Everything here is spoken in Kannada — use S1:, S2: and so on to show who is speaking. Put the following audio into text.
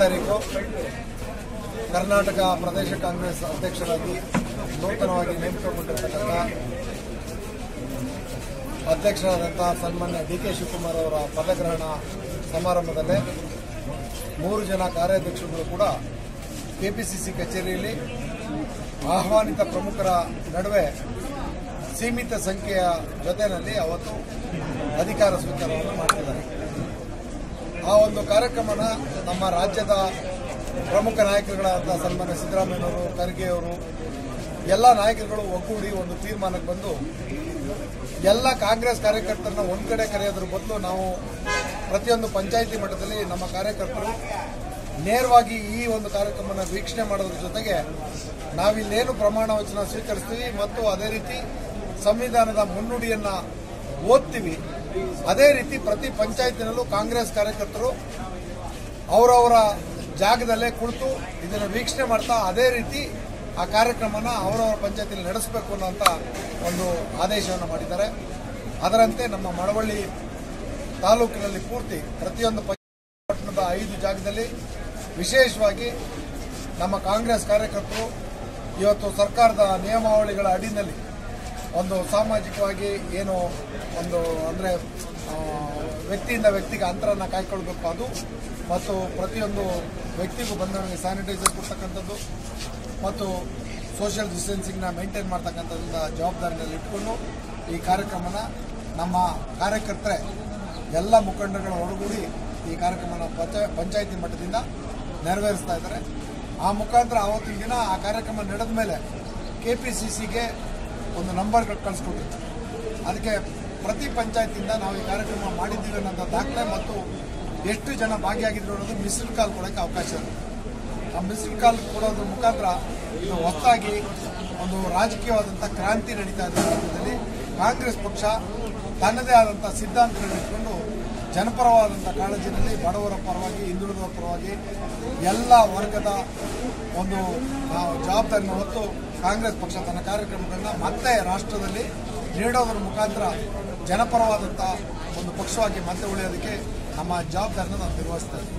S1: ತಾರೀಕು ಕರ್ನಾಟಕ ಪ್ರದೇಶ ಕಾಂಗ್ರೆಸ್ ಅಧ್ಯಕ್ಷರಾಗಿ ನೂತನವಾಗಿ ನೇಮಕಗೊಂಡಿರತಕ್ಕಂಥ ಅಧ್ಯಕ್ಷರಾದಂತಹ ಸನ್ಮಾನ್ಯ ಡಿ ಕೆ ಶಿವಕುಮಾರ್ ಅವರ ಪದಗ್ರಹಣ ಸಮಾರಂಭದಲ್ಲೇ ಮೂರು ಜನ ಕಾರ್ಯಾಧ್ಯಕ್ಷರುಗಳು ಕೂಡ ಕೆಪಿಸಿಸಿ ಕಚೇರಿಯಲ್ಲಿ ಆಹ್ವಾನಿತ ಪ್ರಮುಖರ ನಡುವೆ ಸೀಮಿತ ಸಂಖ್ಯೆಯ ಜೊತೆಯಲ್ಲಿ ಅವತ್ತು ಅಧಿಕಾರ ಸ್ವೀಕಾರವನ್ನು ಮಾಡ್ತಿದ್ದಾರೆ ಆ ಒಂದು ಕಾರ್ಯಕ್ರಮನ ನಮ್ಮ ರಾಜ್ಯದ ಪ್ರಮುಖ ನಾಯಕರುಗಳಾದ ಸನ್ಮಾನ್ಯ ಸಿದ್ದರಾಮಯ್ಯನವರು ಖರ್ಗೆ ಅವರು ಎಲ್ಲ ನಾಯಕರುಗಳು ಒಗ್ಗೂಡಿ ಒಂದು ತೀರ್ಮಾನಕ್ಕೆ ಬಂದು ಎಲ್ಲ ಕಾಂಗ್ರೆಸ್ ಕಾರ್ಯಕರ್ತರನ್ನ ಒಂದ್ ಕಡೆ ಕರೆಯೋದ್ರ ಬದಲು ನಾವು ಪ್ರತಿಯೊಂದು ಪಂಚಾಯಿತಿ ಮಟ್ಟದಲ್ಲಿ ನಮ್ಮ ಕಾರ್ಯಕರ್ತರು ನೇರವಾಗಿ ಈ ಒಂದು ಕಾರ್ಯಕ್ರಮನ ವೀಕ್ಷಣೆ ಮಾಡೋದ್ರ ಜೊತೆಗೆ ನಾವಿಲ್ಲೇನು ಪ್ರಮಾಣ ವಚನ ಸ್ವೀಕರಿಸ್ತೀವಿ ಮತ್ತು ಅದೇ ರೀತಿ ಸಂವಿಧಾನದ ಮುನ್ನುಡಿಯನ್ನ ಓದ್ತೀವಿ ಅದೇ ರೀತಿ ಪ್ರತಿ ಪಂಚಾಯತಿನಲ್ಲೂ ಕಾಂಗ್ರೆಸ್ ಕಾರ್ಯಕರ್ತರು ಅವರವರ ಜಾಗದಲ್ಲೇ ಕುಳಿತು ಇದನ್ನು ವೀಕ್ಷಣೆ ಮಾಡ್ತಾ ಅದೇ ರೀತಿ ಆ ಕಾರ್ಯಕ್ರಮನ ಅವರವರ ಪಂಚಾಯತಿಯಲ್ಲಿ ನಡೆಸಬೇಕು ಅನ್ನೋಂಥ ಒಂದು ಆದೇಶವನ್ನು ಮಾಡಿದ್ದಾರೆ ಅದರಂತೆ ನಮ್ಮ ಮಳವಳ್ಳಿ ತಾಲೂಕಿನಲ್ಲಿ ಪೂರ್ತಿ ಪ್ರತಿಯೊಂದು ಪಟ್ಟಣದ ಐದು ಜಾಗದಲ್ಲಿ ವಿಶೇಷವಾಗಿ ನಮ್ಮ ಕಾಂಗ್ರೆಸ್ ಕಾರ್ಯಕರ್ತರು ಇವತ್ತು ಸರ್ಕಾರದ ನಿಯಮಾವಳಿಗಳ ಅಡಿನಲ್ಲಿ ಒಂದು ಸಾಮಾಜಿಕವಾಗಿ ಏನು ಒಂದು ಅಂದರೆ ವ್ಯಕ್ತಿಯಿಂದ ವ್ಯಕ್ತಿಗೆ ಅಂತರನ ಕಾಯ್ಕೊಳ್ಬೇಕು ಅದು ಮತ್ತು ಪ್ರತಿಯೊಂದು ವ್ಯಕ್ತಿಗೂ ಬಂದವನಿಗೆ ಸ್ಯಾನಿಟೈಸರ್ ಕೊಡ್ತಕ್ಕಂಥದ್ದು ಮತ್ತು ಸೋಷಿಯಲ್ ಡಿಸ್ಟೆನ್ಸಿಂಗ್ನ ಮೇಂಟೈನ್ ಮಾಡ್ತಕ್ಕಂಥದ್ದ ಜವಾಬ್ದಾರಿನಲ್ಲಿ ಇಟ್ಕೊಂಡು ಈ ಕಾರ್ಯಕ್ರಮನ ನಮ್ಮ ಕಾರ್ಯಕರ್ತರೆ ಎಲ್ಲ ಮುಖಂಡರುಗಳ ಒಳಗೂಡಿ ಈ ಕಾರ್ಯಕ್ರಮನ ಪಂಚ- ಪಂಚಾಯಿತಿ ಮಟ್ಟದಿಂದ ನೆರವೇರಿಸ್ತಾ ಇದ್ದಾರೆ ಆ ಮುಖಾಂತರ ಆವತ್ತಿನ ದಿನ ಆ ಕಾರ್ಯಕ್ರಮ ನಡೆದ ಮೇಲೆ ಕೆ ಪಿ ಸಿ ಸಿಗೆ ಒಂದು ನಂಬರ್ಗಳು ಕಳಿಸ್ಕೊಟ್ಟಿರ್ತಾರೆ ಅದಕ್ಕೆ ಪ್ರತಿ ಪಂಚಾಯತಿಯಿಂದ ನಾವು ಈ ಕಾರ್ಯಕ್ರಮ ಮಾಡಿದ್ದೀವಿ ಅನ್ನೋಂಥ ದಾಖಲೆ ಮತ್ತು ಎಷ್ಟು ಜನ ಭಾಗಿಯಾಗಿದ್ರು ಅನ್ನೋದು ಮಿಸ್ಡ್ ಕಾಲ್ ಕೊಡೋಕ್ಕೆ ಅವಕಾಶ ಇದೆ ಆ ಮಿಸ್ಡ್ ಕಾಲ್ ಕೊಡೋದ್ರ ಮುಖಾಂತರ ಇದು ಹೊಸದಾಗಿ ಒಂದು ರಾಜಕೀಯವಾದಂಥ ಕ್ರಾಂತಿ ನಡೀತಾ ಇದೆ ಸಂದರ್ಭದಲ್ಲಿ ಕಾಂಗ್ರೆಸ್ ಪಕ್ಷ ತನ್ನದೇ ಆದಂಥ ಸಿದ್ಧಾಂತಗಳನ್ನು ಇಟ್ಕೊಂಡು ಜನಪರವಾದಂಥ ಕಾಳಜಿನಲ್ಲಿ ಬಡವರ ಪರವಾಗಿ ಹಿಂದುಳಿದವರ ಪರವಾಗಿ ಎಲ್ಲ ವರ್ಗದ ಒಂದು ಆ, ಜವಾಬ್ದಾರಿನ ಹೊತ್ತು ಕಾಂಗ್ರೆಸ್ ಪಕ್ಷ ತನ್ನ ಕಾರ್ಯಕ್ರಮಗಳನ್ನ ಮತ್ತೆ ರಾಷ್ಟ್ರದಲ್ಲಿ ನೀಡೋದ್ರ ಮುಖಾಂತರ ಜನಪರವಾದಂಥ ಒಂದು ಪಕ್ಷವಾಗಿ ಮತ್ತೆ ಉಳಿಯೋದಕ್ಕೆ ನಮ್ಮ ಜವಾಬ್ದಾರಿನ ನಾವು ನಿರ್ವಹಿಸ್ತಾ ಇದ್ದೀವಿ